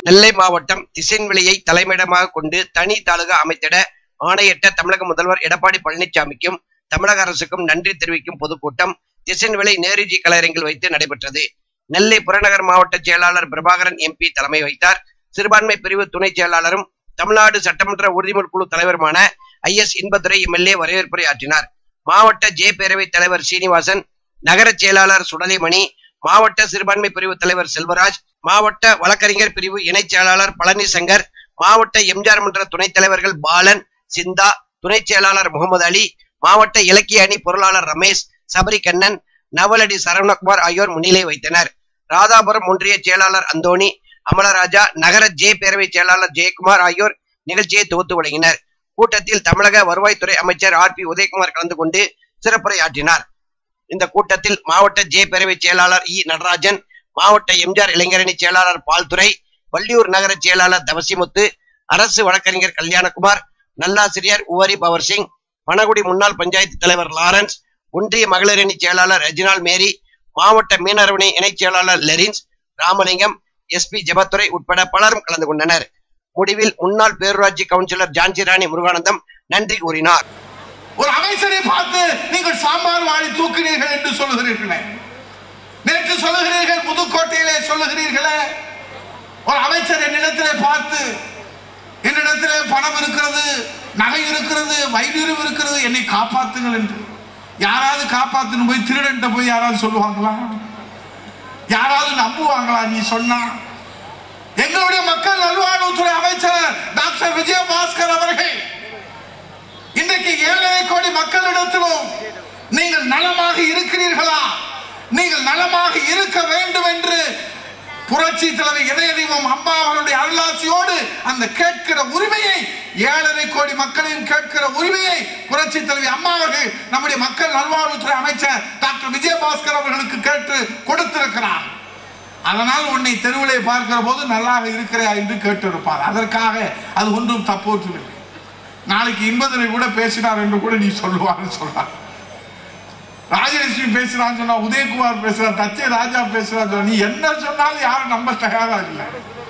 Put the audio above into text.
நெல்லை மாவட்டம் திசைன்விளியை தலைமையிடமாக கொண்டு தனி தாலுகா அமைத்திட ஆணையிட்ட தமிழக முதல்வர் எடப்பாடி பழனிசாமிக்கும் தமிழக அரசுக்கும் நன்றி தெரிவிக்கும் பொதுக்கூட்டம் திசைன்விளை நேருஜி கலையரங்கில் வைத்து நடைபெற்றது நெல்லை புறநகர் மாவட்ட செயலாளர் பிரபாகரன் எம்பி தலைமை வைத்தார் சிறுபான்மை பிரிவு துணை செயலாளரும் தமிழ்நாடு சட்டமன்ற உறுதிமொழி குழு தலைவருமான ஐ எஸ் இன்பதுரை எம்எல்ஏ வரவேற்புரை ஆற்றினார் மாவட்ட ஜே பேரவைத் தலைவர் சீனிவாசன் நகர செயலாளர் சுடலைமணி மாவட்ட சிறுபான்மை பிரிவு தலைவர் செல்வராஜ் மாவட்ட வழக்கறிஞர் பிரிவு இணைச் செயலாளர் பழனிசங்கர் மாவட்ட எம்ஜிஆர் மன்ற துணைத் தலைவர்கள் பாலன் சிந்தா துணைச் செயலாளர் முகமது அலி மாவட்ட இலக்கிய அணி பொருளாளர் ரமேஷ் சபரி கண்ணன் நவலடி சரவணகுமார் ஆகியோர் முன்னிலை வைத்தனர் ராதாபுரம் ஒன்றிய செயலாளர் அந்தோணி அமலராஜா நகர ஜே பேரவை செயலாளர் ஜெயக்குமார் ஆகியோர் நிகழ்ச்சியை தொகுத்து வழங்கினர் கூட்டத்தில் தமிழக வருவாய்த்துறை அமைச்சர் ஆர் பி உதயகுமார் கலந்து கொண்டு சிறப்புரை ஆற்றினார் இந்த கூட்டத்தில் மாவட்ட ஜே பேரவை செயலாளர் இ நடராஜன் மாவட்ட எம்ஜிஆர் இளைஞரணி செயலாளர் பால்துரை வள்ளியூர் நகர செயலாளர் தவசிமுத்து அரசு வழக்கறிஞர் கல்யாணகுமார் நல்லாசிரியர் உவரி பவர் சிங் பனகுடி முன்னாள் பஞ்சாயத்து தலைவர் லாரன்ஸ் ஒன்றிய மகளிரணி செயலாளர் ரெஜினால் மேரி மாவட்ட மீனவரணி இணைச் செயலாளர் லெரின்ஸ் ராமலிங்கம் எஸ்பி ஜெபத்துரை உட்பட பலரும் கலந்து கொண்டனர் முடிவில் முன்னாள் பேரூராட்சி கவுன்சிலர் ஜான்சிராணி முருகானந்தம் நன்றி கூறினார் ஒரு அமைச்சரை பார்த்து நீங்கள் சாம்பார் வாழி தூக்கினீர்கள் என்று சொல்லுகிறீர்களே நேற்று சொல்லுகிறீர்கள் புதுக்கோட்டையிலே சொல்லுகிறீர்களே ஒரு அமைச்சர் என்னிடத்திலே பார்த்து என்னிடத்திலே பணம் இருக்கிறது நகை இருக்கிறது வைடூரியம் இருக்கிறது என்னை காப்பாத்துங்கள் என்று யாராவது காப்பாத்துன்னு போய் திருடன்ட்ட போய் யாராவது சொல்லுவாங்களா யாராவது நம்புவாங்களா நீ சொன்னா எங்களுடைய மக்கள் நல்வாழ்வுத்துறை அமைச்சர் டாக்டர் விஜயபாஸ்கர் அவர்கள் இன்றைக்கு ஏழரை கோடி மக்களிடத்திலும் நீங்கள் நலமாக இருக்கிறீர்களா நீங்கள் நலமாக இருக்க வேண்டும் என்று புரட்சி தலைவர் இதய தெய்வம் அம்மா அவருடைய அருளாசியோடு அந்த கேட்கிற உரிமையை ஏழரை கோடி மக்களின் கேட்கிற உரிமையை புரட்சி தலைவி அம்மா அவர்கள் நம்முடைய மக்கள் நல்வாழ்வுத்துறை அமைச்சர் டாக்டர் விஜயபாஸ்கர் அவர்களுக்கு கேட்டு கொடுத்திருக்கிறார் அதனால் உன்னை தெருவிலே பார்க்கிற போது நல்லாக இருக்கிறா என்று கேட்டிருப்பார் அதற்காக அது ஒன்றும் தப்போற்றவில்லை நாளைக்கு இன்பதனை கூட பேசினார் என்று கூட நீ சொல்லுவான்னு சொல்றார் ராஜலட்சுமி பேசுறான்னு சொன்னா உதயகுமார் பேசுறான் தச்சை ராஜா பேசுறான்னு சொன்னா நீ என்ன சொன்னாலும் யாரும் நம்ப தயாரா இல்லை